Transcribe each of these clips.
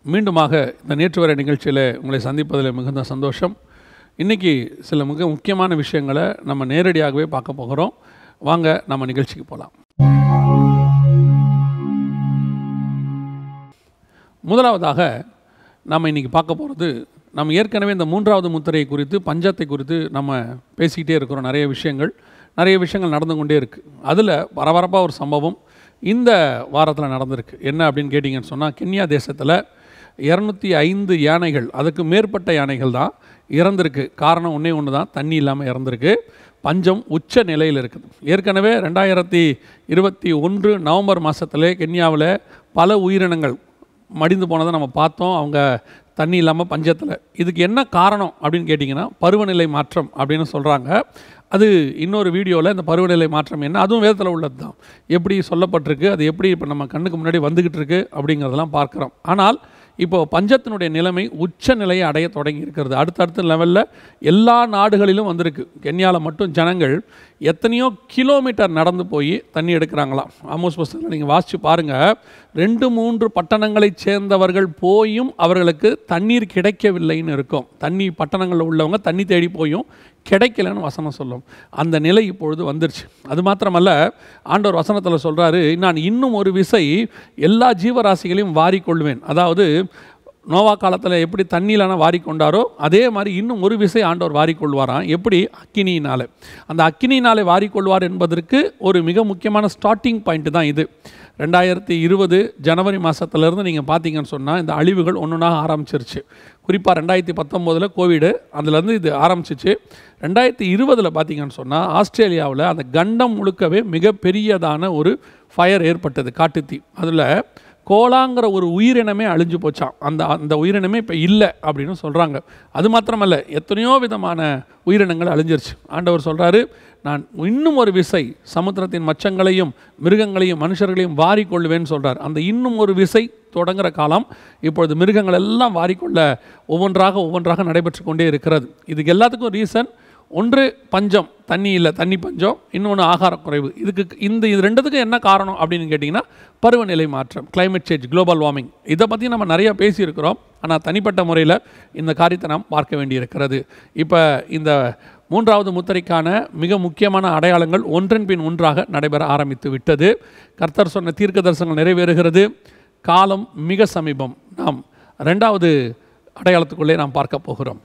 மீண்டுமாக இந்த நேற்று வரை நிகழ்ச்சியில் உங்களை சந்திப்பதில் மிகுந்த சந்தோஷம் இன்றைக்கி சில மிக முக்கியமான விஷயங்களை நம்ம நேரடியாகவே பார்க்க போகிறோம் வாங்க நம்ம நிகழ்ச்சிக்கு போகலாம் முதலாவதாக நம்ம இன்றைக்கி பார்க்க போகிறது நம்ம ஏற்கனவே இந்த மூன்றாவது முத்திரை குறித்து பஞ்சத்தை குறித்து நம்ம பேசிக்கிட்டே இருக்கிறோம் நிறைய விஷயங்கள் நிறைய விஷயங்கள் நடந்து கொண்டே இருக்குது அதில் பரபரப்பாக ஒரு சம்பவம் இந்த வாரத்தில் நடந்திருக்கு என்ன அப்படின்னு கேட்டிங்கன்னு சொன்னால் கென்யா தேசத்தில் இரநூத்தி ஐந்து யானைகள் அதுக்கு மேற்பட்ட யானைகள் தான் இறந்திருக்கு காரணம் ஒன்றே ஒன்று தான் தண்ணி இல்லாமல் இறந்திருக்கு பஞ்சம் உச்ச நிலையில் இருக்குது ஏற்கனவே ரெண்டாயிரத்தி இருபத்தி ஒன்று நவம்பர் மாதத்திலே கென்யாவில் பல உயிரினங்கள் மடிந்து போனதை நம்ம பார்த்தோம் அவங்க தண்ணி இல்லாமல் பஞ்சத்தில் இதுக்கு என்ன காரணம் அப்படின்னு கேட்டிங்கன்னா பருவநிலை மாற்றம் அப்படின்னு சொல்கிறாங்க அது இன்னொரு வீடியோவில் இந்த பருவநிலை மாற்றம் என்ன அதுவும் வேதத்தில் உள்ளது தான் எப்படி சொல்லப்பட்டிருக்கு அது எப்படி இப்போ நம்ம கண்ணுக்கு முன்னாடி வந்துக்கிட்டு இருக்கு அப்படிங்கிறதெல்லாம் பார்க்குறோம் ஆனால் இப்போ பஞ்சத்தினுடைய நிலைமை உச்ச நிலையை அடைய தொடங்கி இருக்கிறது அடுத்தடுத்த லெவலில் எல்லா நாடுகளிலும் வந்திருக்கு கென்யாவில் மட்டும் ஜனங்கள் எத்தனையோ கிலோமீட்டர் நடந்து போய் தண்ணி எடுக்கிறாங்களாம் ஆமோஸ் புஸ்தகத்தில் நீங்கள் வாசித்து பாருங்கள் ரெண்டு மூன்று பட்டணங்களைச் சேர்ந்தவர்கள் போயும் அவர்களுக்கு தண்ணீர் கிடைக்கவில்லைன்னு இருக்கும் தண்ணி பட்டணங்களில் உள்ளவங்க தண்ணி தேடி போயும் கிடைக்கலன்னு வசனம் சொல்லும் அந்த நிலை இப்பொழுது வந்துருச்சு அது மாத்திரமல்ல ஆண்டவர் வசனத்தில் சொல்கிறாரு நான் இன்னும் ஒரு விசை எல்லா ஜீவராசிகளையும் வாரிக்கொள்வேன் அதாவது நோவா காலத்தில் எப்படி தண்ணியிலான வாரிக்கொண்டாரோ அதே மாதிரி இன்னும் ஒரு விசை ஆண்டவர் வாரிக்கொள்வாராம் எப்படி அக்கினியினால் அந்த அக்கினியினாலே வாரிக்கொள்வார் என்பதற்கு ஒரு மிக முக்கியமான ஸ்டார்டிங் பாயிண்ட் தான் இது ரெண்டாயிரத்தி இருபது ஜனவரி மாதத்துலேருந்து நீங்கள் பார்த்தீங்கன்னு சொன்னால் இந்த அழிவுகள் ஒன்றுனாக ஆரம்பிச்சிருச்சு குறிப்பாக ரெண்டாயிரத்தி பத்தொம்போதில் கோவிடு அதுலேருந்து இது ஆரம்பிச்சிச்சு ரெண்டாயிரத்தி இருபதில் பார்த்தீங்கன்னு சொன்னால் ஆஸ்திரேலியாவில் அந்த கண்டம் முழுக்கவே மிகப்பெரியதான ஒரு ஃபயர் ஏற்பட்டது காட்டுத்தீ அதில் கோலாங்கிற ஒரு உயிரினமே அழிஞ்சு போச்சான் அந்த அந்த உயிரினமே இப்போ இல்லை அப்படின்னு சொல்கிறாங்க அது மாத்திரமல்ல எத்தனையோ விதமான உயிரினங்கள் அழிஞ்சிருச்சு ஆண்டவர் சொல்கிறாரு நான் இன்னும் ஒரு விசை சமுத்திரத்தின் மச்சங்களையும் மிருகங்களையும் மனுஷர்களையும் வாரிக்கொள்வேன்னு சொல்கிறார் அந்த இன்னும் ஒரு விசை தொடங்குற காலம் இப்பொழுது மிருகங்கள் எல்லாம் வாரிக்கொள்ள ஒவ்வொன்றாக ஒவ்வொன்றாக நடைபெற்று கொண்டே இருக்கிறது இதுக்கு எல்லாத்துக்கும் ரீசன் ஒன்று பஞ்சம் தண்ணி இல்லை தண்ணி பஞ்சம் இன்னொன்று ஆகார குறைவு இதுக்கு இந்த இது ரெண்டுத்துக்கும் என்ன காரணம் அப்படின்னு கேட்டிங்கன்னா பருவநிலை மாற்றம் climate சேஞ்ச் குளோபல் வார்மிங் இதை பற்றி நம்ம நிறையா பேசியிருக்கிறோம் ஆனால் தனிப்பட்ட முறையில் இந்த காரியத்தை நாம் பார்க்க வேண்டியிருக்கிறது இப்போ இந்த மூன்றாவது முத்திரைக்கான மிக முக்கியமான அடையாளங்கள் ஒன்றன் பின் ஒன்றாக நடைபெற ஆரம்பித்து விட்டது கர்த்தர் சொன்ன தீர்க்க தரிசனங்கள் நிறைவேறுகிறது காலம் மிக சமீபம் நாம் ரெண்டாவது அடையாளத்துக்குள்ளே நாம் பார்க்க போகிறோம்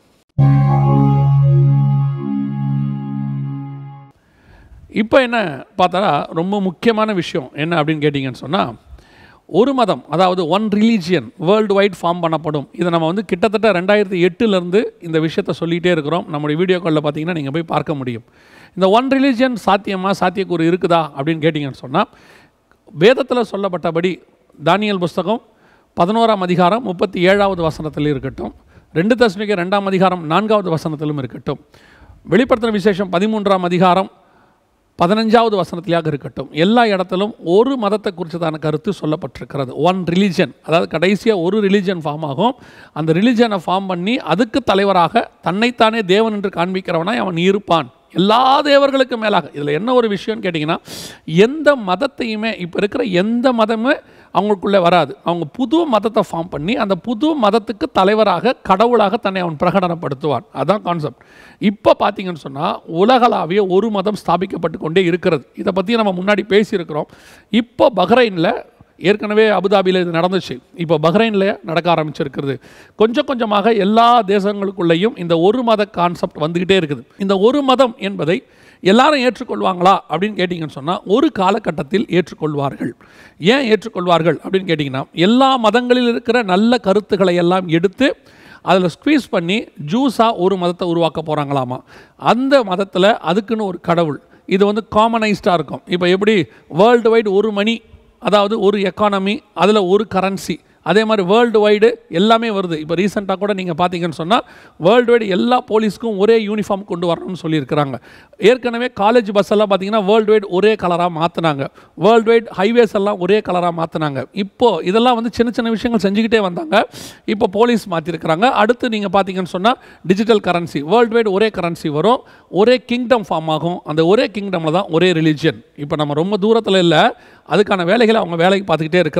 இப்போ என்ன பார்த்தா ரொம்ப முக்கியமான விஷயம் என்ன அப்படின்னு கேட்டிங்கன்னு சொன்னால் ஒரு மதம் அதாவது one religion world wide form பண்ணப்படும் இதை நம்ம வந்து கிட்டத்தட்ட ரெண்டாயிரத்தி எட்டுலேருந்து இந்த விஷயத்தை சொல்லிகிட்டே இருக்கிறோம் நம்முடைய வீடியோக்களில் பார்த்தீங்கன்னா நீங்கள் போய் பார்க்க முடியும் இந்த ஒன் ரிலீஜியன் சாத்தியமாக சாத்தியக்கூறு இருக்குதா அப்படின்னு கேட்டிங்கன்னு சொன்னால் வேதத்தில் சொல்லப்பட்டபடி தானியல் புஸ்தகம் பதினோராம் அதிகாரம் முப்பத்தி ஏழாவது வசனத்தில் இருக்கட்டும் ரெண்டு தசமிக்க ரெண்டாம் அதிகாரம் நான்காவது வசனத்திலும் இருக்கட்டும் வெளிப்படுத்தின விசேஷம் பதிமூன்றாம் அதிகாரம் பதினஞ்சாவது வசனத்திலாக இருக்கட்டும் எல்லா இடத்திலும் ஒரு மதத்தை குறித்ததான கருத்து சொல்லப்பட்டிருக்கிறது ஒன் ரிலீஜன் அதாவது கடைசியாக ஒரு ரிலீஜன் ஃபார்ம் ஆகும் அந்த ரிலீஜனை ஃபார்ம் பண்ணி அதுக்கு தலைவராக தன்னைத்தானே தேவன் என்று காண்பிக்கிறவனாய் அவன் இருப்பான் எல்லா தேவர்களுக்கும் மேலாக இதில் என்ன ஒரு விஷயம்னு கேட்டிங்கன்னா எந்த மதத்தையுமே இப்போ இருக்கிற எந்த மதமே அவங்களுக்குள்ளே வராது அவங்க புது மதத்தை ஃபார்ம் பண்ணி அந்த புது மதத்துக்கு தலைவராக கடவுளாக தன்னை அவன் பிரகடனப்படுத்துவான் அதான் கான்செப்ட் இப்போ பார்த்தீங்கன்னு சொன்னால் உலகளாவிய ஒரு மதம் ஸ்தாபிக்கப்பட்டு கொண்டே இருக்கிறது இதை பற்றி நம்ம முன்னாடி பேசியிருக்கிறோம் இப்போ பஹ்ரைனில் ஏற்கனவே அபுதாபியில் இது நடந்துச்சு இப்போ பஹ்ரைனில் நடக்க ஆரம்பிச்சிருக்கிறது கொஞ்சம் கொஞ்சமாக எல்லா தேசங்களுக்குள்ளேயும் இந்த ஒரு மத கான்செப்ட் வந்துக்கிட்டே இருக்குது இந்த ஒரு மதம் என்பதை எல்லாரும் ஏற்றுக்கொள்வாங்களா அப்படின்னு கேட்டிங்கன்னு சொன்னால் ஒரு காலகட்டத்தில் ஏற்றுக்கொள்வார்கள் ஏன் ஏற்றுக்கொள்வார்கள் அப்படின்னு கேட்டிங்கன்னா எல்லா மதங்களில் இருக்கிற நல்ல கருத்துக்களை எல்லாம் எடுத்து அதில் ஸ்குவீஸ் பண்ணி ஜூஸாக ஒரு மதத்தை உருவாக்க போகிறாங்களாமா அந்த மதத்தில் அதுக்குன்னு ஒரு கடவுள் இது வந்து காமனைஸ்டாக இருக்கும் இப்போ எப்படி வேர்ல்டு வைடு ஒரு மணி அதாவது ஒரு எக்கானமி அதில் ஒரு கரன்சி அதே மாதிரி வேர்ல்டு வைடு எல்லாமே வருது இப்போ ரீசெண்டாக கூட நீங்கள் பார்த்தீங்கன்னு சொன்னால் வேர்ல்டு வைடு எல்லா போலீஸ்க்கும் ஒரே யூனிஃபார்ம் கொண்டு வரணும்னு சொல்லியிருக்கிறாங்க ஏற்கனவே காலேஜ் பஸ் எல்லாம் பார்த்தீங்கன்னா வேர்ல்டு வைடு ஒரே கலராக மாற்றினாங்க வேர்ல்டு வைட் ஹைவேஸ் எல்லாம் ஒரே கலராக மாற்றினாங்க இப்போது இதெல்லாம் வந்து சின்ன சின்ன விஷயங்கள் செஞ்சுக்கிட்டே வந்தாங்க இப்போ போலீஸ் மாற்றிருக்கிறாங்க அடுத்து நீங்கள் பார்த்தீங்கன்னு சொன்னால் டிஜிட்டல் கரன்சி வேர்ல்டு வைடு ஒரே கரன்சி வரும் ஒரே கிங்டம் ஃபார்ம் ஆகும் அந்த ஒரே கிங்டமில் தான் ஒரே ரிலீஜியன் இப்போ நம்ம ரொம்ப தூரத்தில் இல்லை அதுக்கான வேலைகளை அவங்க வேலைக்கு பார்த்துக்கிட்டே இருக்கிறாங்க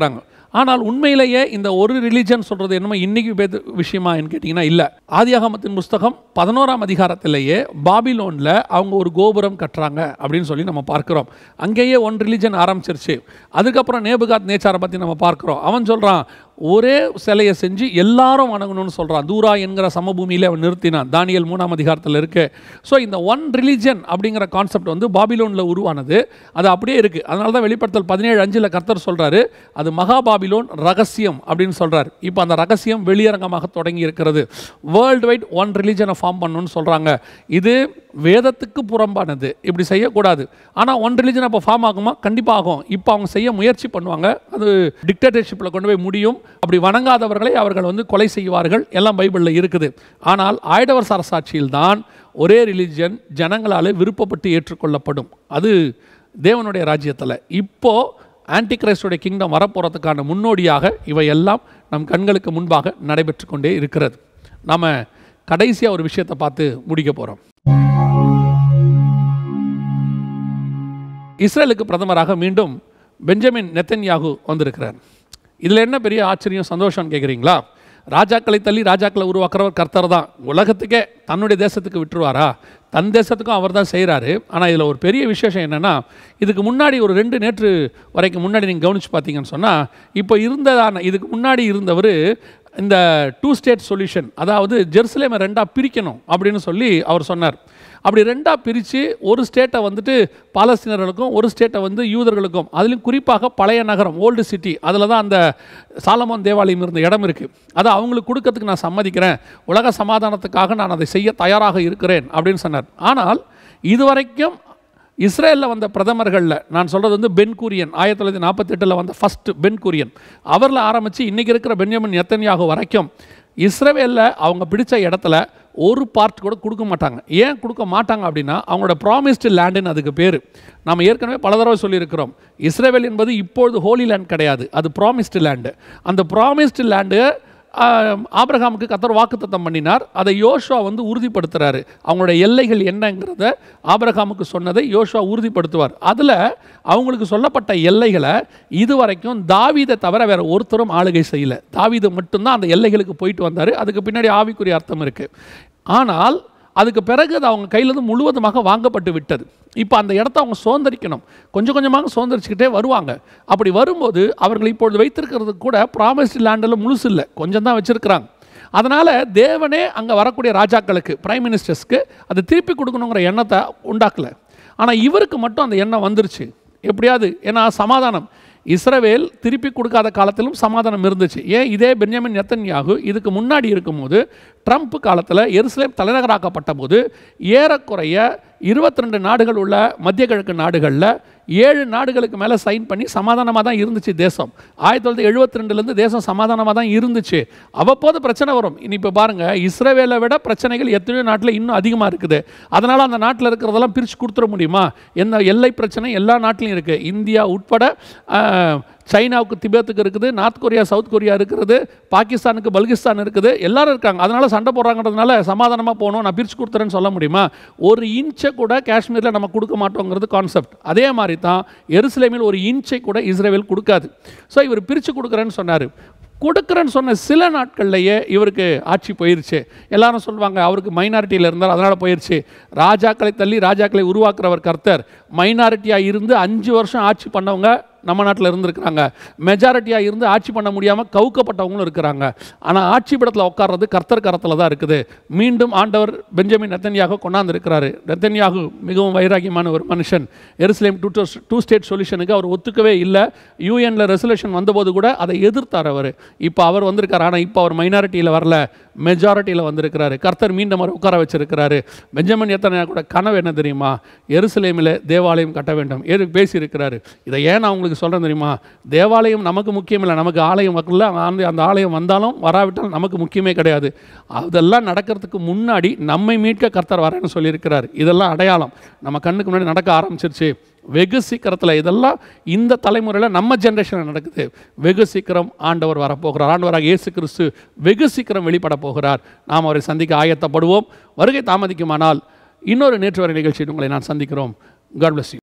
ஆனால் உண்மையிலேயே இந்த ஒரு ரிலீஜன் சொல்கிறது என்னமோ இன்னைக்கு பேது விஷயமா கேட்டிங்கன்னா இல்லை ஆதியாகமத்தின் புஸ்தகம் பதினோராம் அதிகாரத்திலேயே பாபிலோனில் அவங்க ஒரு கோபுரம் கட்டுறாங்க அப்படின்னு சொல்லி நம்ம பார்க்குறோம் அங்கேயே ஒன் ரிலீஜன் ஆரம்பிச்சிருச்சு அதுக்கப்புறம் நேபுகாத் நேச்சாரை பற்றி நம்ம பார்க்குறோம் அவன் சொல்கிறான் ஒரே சிலையை செஞ்சு எல்லாரும் வணங்கணும்னு சொல்கிறான் தூரா என்கிற சமபூமியிலே அவன் நிறுத்தினான் தானியல் மூணாம் அதிகாரத்தில் இருக்கு ஸோ இந்த ஒன் ரிலீஜன் அப்படிங்கிற கான்செப்ட் வந்து பாபிலோனில் உருவானது அது அப்படியே இருக்குது அதனால தான் வெளிப்படுத்தல் பதினேழு அஞ்சில் கர்த்தர் சொல்கிறாரு அது மகா பாபிலோன் ரகசியம் அப்படின்னு சொல்கிறார் இப்போ அந்த ரகசியம் வெளியரங்கமாக தொடங்கி இருக்கிறது வேர்ல்டு வைட் ஒன் ரிலீஜனை ஃபார்ம் பண்ணணும்னு சொல்கிறாங்க இது வேதத்துக்கு புறம்பானது இப்படி செய்யக்கூடாது ஆனால் ஒன் ரிலீஜன் அப்போ ஃபார்ம் ஆகுமா கண்டிப்பாக ஆகும் இப்போ அவங்க செய்ய முயற்சி பண்ணுவாங்க அது டிக்டேட்டர்ஷிப்பில் கொண்டு போய் முடியும் அப்படி வணங்காதவர்களை அவர்கள் வந்து கொலை செய்வார்கள் எல்லாம் பைபிளில் இருக்குது ஆனால் ஆயிடவர் அரசாட்சியில் தான் ஒரே ரிலீஜன் ஜனங்களால் விருப்பப்பட்டு ஏற்றுக்கொள்ளப்படும் அது தேவனுடைய ராஜ்யத்தில் இப்போ ஆன்டி கிரைஸ்டுடைய கிங்டம் வரப்போகிறதுக்கான முன்னோடியாக இவையெல்லாம் நம் கண்களுக்கு முன்பாக நடைபெற்று கொண்டே இருக்கிறது நாம் கடைசியாக ஒரு விஷயத்தை பார்த்து முடிக்க போகிறோம் இஸ்ரேலுக்கு பிரதமராக மீண்டும் பெஞ்சமின் நெத்தன்யாகு வந்திருக்கிறார் இதில் என்ன பெரிய ஆச்சரியம் சந்தோஷம்னு கேட்குறீங்களா ராஜாக்களை தள்ளி ராஜாக்களை உருவாக்குறவர் கர்த்தர் தான் உலகத்துக்கே தன்னுடைய தேசத்துக்கு விட்டுருவாரா தன் தேசத்துக்கும் அவர் தான் செய்கிறாரு ஆனால் இதில் ஒரு பெரிய விசேஷம் என்னென்னா இதுக்கு முன்னாடி ஒரு ரெண்டு நேற்று வரைக்கும் முன்னாடி நீங்கள் கவனித்து பார்த்தீங்கன்னு சொன்னால் இப்போ இருந்ததான இதுக்கு முன்னாடி இருந்தவர் இந்த டூ ஸ்டேட் சொல்யூஷன் அதாவது ஜெருசலேமை ரெண்டாக பிரிக்கணும் அப்படின்னு சொல்லி அவர் சொன்னார் அப்படி ரெண்டாக பிரித்து ஒரு ஸ்டேட்டை வந்துட்டு பாலஸ்தீனர்களுக்கும் ஒரு ஸ்டேட்டை வந்து யூதர்களுக்கும் அதுலேயும் குறிப்பாக பழைய நகரம் ஓல்டு சிட்டி அதில் தான் அந்த சாலமோன் தேவாலயம் இருந்த இடம் இருக்குது அதை அவங்களுக்கு கொடுக்கறதுக்கு நான் சம்மதிக்கிறேன் உலக சமாதானத்துக்காக நான் அதை செய்ய தயாராக இருக்கிறேன் அப்படின்னு சொன்னார் ஆனால் இதுவரைக்கும் இஸ்ரேலில் வந்த பிரதமர்களில் நான் சொல்கிறது வந்து பென் கூரியன் ஆயிரத்தி தொள்ளாயிரத்தி நாற்பத்தெட்டில் வந்த ஃபஸ்ட்டு பென் கூரியன் அவரில் ஆரம்பித்து இன்றைக்கி இருக்கிற பென்யமின் நெத்தன்யாகு வரைக்கும் இஸ்ரேலில் அவங்க பிடிச்ச இடத்துல ஒரு பார்ட் கூட கொடுக்க மாட்டாங்க ஏன் கொடுக்க மாட்டாங்க அப்படின்னா அவங்களோட ப்ராமிஸ்டு லேண்டுன்னு அதுக்கு பேர் நம்ம ஏற்கனவே பல தடவை சொல்லியிருக்கிறோம் இஸ்ரேல் என்பது இப்பொழுது ஹோலி லேண்ட் கிடையாது அது ப்ராமிஸ்டு லேண்டு அந்த ப்ராமிஸ்டு லேண்டு ஆபிரகாமுக்கு கத்தர் வாக்குத்தத்தம் பண்ணினார் அதை யோசுவா வந்து உறுதிப்படுத்துகிறாரு அவங்களோட எல்லைகள் என்னங்கிறத ஆபிரகாமுக்கு சொன்னதை யோசுவா உறுதிப்படுத்துவார் அதில் அவங்களுக்கு சொல்லப்பட்ட எல்லைகளை இதுவரைக்கும் தாவீதை தவிர வேற ஒருத்தரும் ஆளுகை செய்யலை தாவீது மட்டும்தான் அந்த எல்லைகளுக்கு போயிட்டு வந்தார் அதுக்கு பின்னாடி ஆவிக்குரிய அர்த்தம் இருக்குது ஆனால் அதுக்கு பிறகு அது அவங்க கையிலிருந்து முழுவதுமாக வாங்கப்பட்டு விட்டது இப்போ அந்த இடத்த அவங்க சுதந்திரிக்கணும் கொஞ்சம் கொஞ்சமாக சுதந்திரிச்சுக்கிட்டே வருவாங்க அப்படி வரும்போது அவர்கள் இப்பொழுது வைத்திருக்கிறது கூட ப்ராமிஸ்ட் லேண்டில் முழுசு இல்லை கொஞ்சம் தான் வச்சுருக்கிறாங்க அதனால் தேவனே அங்கே வரக்கூடிய ராஜாக்களுக்கு பிரைம் மினிஸ்டர்ஸ்க்கு அதை திருப்பி கொடுக்கணுங்கிற எண்ணத்தை உண்டாக்கலை ஆனால் இவருக்கு மட்டும் அந்த எண்ணம் வந்துருச்சு எப்படியாவது ஏன்னா சமாதானம் இஸ்ரவேல் திருப்பி கொடுக்காத காலத்திலும் சமாதானம் இருந்துச்சு ஏன் இதே பென்யாமின் நெத்தன்யாகு இதுக்கு முன்னாடி இருக்கும்போது ட்ரம்ப் காலத்தில் எருசலேம் தலைநகராக்கப்பட்ட போது ஏறக்குறைய இருபத்தி ரெண்டு நாடுகள் உள்ள மத்திய கிழக்கு நாடுகளில் ஏழு நாடுகளுக்கு மேலே சைன் பண்ணி சமாதானமாக தான் இருந்துச்சு தேசம் ஆயிரத்தி தொள்ளாயிரத்தி எழுபத்தி ரெண்டுலேருந்து தேசம் சமாதானமாக தான் இருந்துச்சு அவ்வப்போது பிரச்சனை வரும் இனி இப்போ பாருங்கள் இஸ்ரேவேலை விட பிரச்சனைகள் எத்தனையோ நாட்டில் இன்னும் அதிகமாக இருக்குது அதனால் அந்த நாட்டில் இருக்கிறதெல்லாம் பிரித்து கொடுத்துட முடியுமா என்ன எல்லை பிரச்சனை எல்லா நாட்டிலையும் இருக்குது இந்தியா உட்பட ஆஹ், சைனாவுக்கு திபேத்துக்கு இருக்குது நார்த் கொரியா சவுத் கொரியா இருக்கிறது பாகிஸ்தானுக்கு பல்கிஸ்தான் இருக்குது எல்லாரும் இருக்காங்க அதனால சண்டை போடுறாங்கிறதுனால சமாதானமாக போகணும் நான் பிரித்து கொடுத்துறேன்னு சொல்ல முடியுமா ஒரு இன்ச்சை கூட காஷ்மீரில் நம்ம கொடுக்க மாட்டோங்கிறது கான்செப்ட் அதே மாதிரி தான் எருசலேமில் ஒரு இன்ச்சை கூட இஸ்ரேல் கொடுக்காது ஸோ இவர் பிரித்து கொடுக்குறேன்னு சொன்னார் கொடுக்குறேன்னு சொன்ன சில நாட்கள்லையே இவருக்கு ஆட்சி போயிருச்சு எல்லாரும் சொல்லுவாங்க அவருக்கு மைனாரிட்டியில் இருந்தார் அதனால் போயிருச்சு ராஜாக்களை தள்ளி ராஜாக்களை உருவாக்குறவர் கர்த்தர் மைனாரிட்டியாக இருந்து அஞ்சு வருஷம் ஆட்சி பண்ணவங்க நம்ம நாட்டில் இருந்திருக்கிறாங்க மெஜாரிட்டியாக இருந்து ஆட்சி பண்ண முடியாமல் கவுக்கப்பட்டவங்களும் இருக்கிறாங்க ஆனால் ஆட்சி படத்தில் உட்கார்றது கர்த்தர் கரத்தில் தான் இருக்குது மீண்டும் ஆண்டவர் பெஞ்சமின் நெத்தன்யாக கொண்டாந்து இருக்கிறாரு நெத்தன்யாகு மிகவும் வைராகியமான ஒரு மனுஷன் எருசலேம் டூ டூ ஸ்டேட் சொல்யூஷனுக்கு அவர் ஒத்துக்கவே இல்லை யூஎனில் ரெசல்யூஷன் வந்தபோது கூட அதை எதிர்த்தார் அவர் இப்போ அவர் வந்திருக்கார் ஆனால் இப்போ அவர் மைனாரிட்டியில் வரல மெஜாரிட்டியில் வந்திருக்கிறாரு கர்த்தர் மீண்டும் அவர் உட்கார வச்சிருக்கிறாரு பெஞ்சமின் எத்தனை கூட கனவு என்ன தெரியுமா எருசலேமில் தேவாலயம் கட்ட வேண்டும் எதுக்கு பேசியிருக்கிறாரு இதை ஏன் நான் உங்களுக்கு சொல்கிறேன் தெரியுமா தேவாலயம் நமக்கு முக்கியம் இல்லை நமக்கு ஆலயம் வரல அந்த அந்த ஆலயம் வந்தாலும் வராவிட்டாலும் நமக்கு முக்கியமே கிடையாது அதெல்லாம் நடக்கிறதுக்கு முன்னாடி நம்மை மீட்க கர்த்தர் வரேன்னு சொல்லியிருக்கிறார் இதெல்லாம் அடையாளம் நம்ம கண்ணுக்கு முன்னாடி நடக்க ஆரம்பிச்சிருச்சு வெகு சீக்கிரத்தில் இதெல்லாம் இந்த தலைமுறையில் நம்ம ஜென்ரேஷனில் நடக்குது வெகு சீக்கிரம் ஆண்டவர் வரப்போகிறார் ஆண்டவராக இயேசு கிறிஸ்து வெகு சீக்கிரம் வெளிப்பட போகிறார் நாம் அவரை சந்திக்க ஆயத்தப்படுவோம் வருகை தாமதிக்குமானால் இன்னொரு நேற்று வரை நிகழ்ச்சியில் உங்களை நான் சந்திக்கிறோம் காட் bless you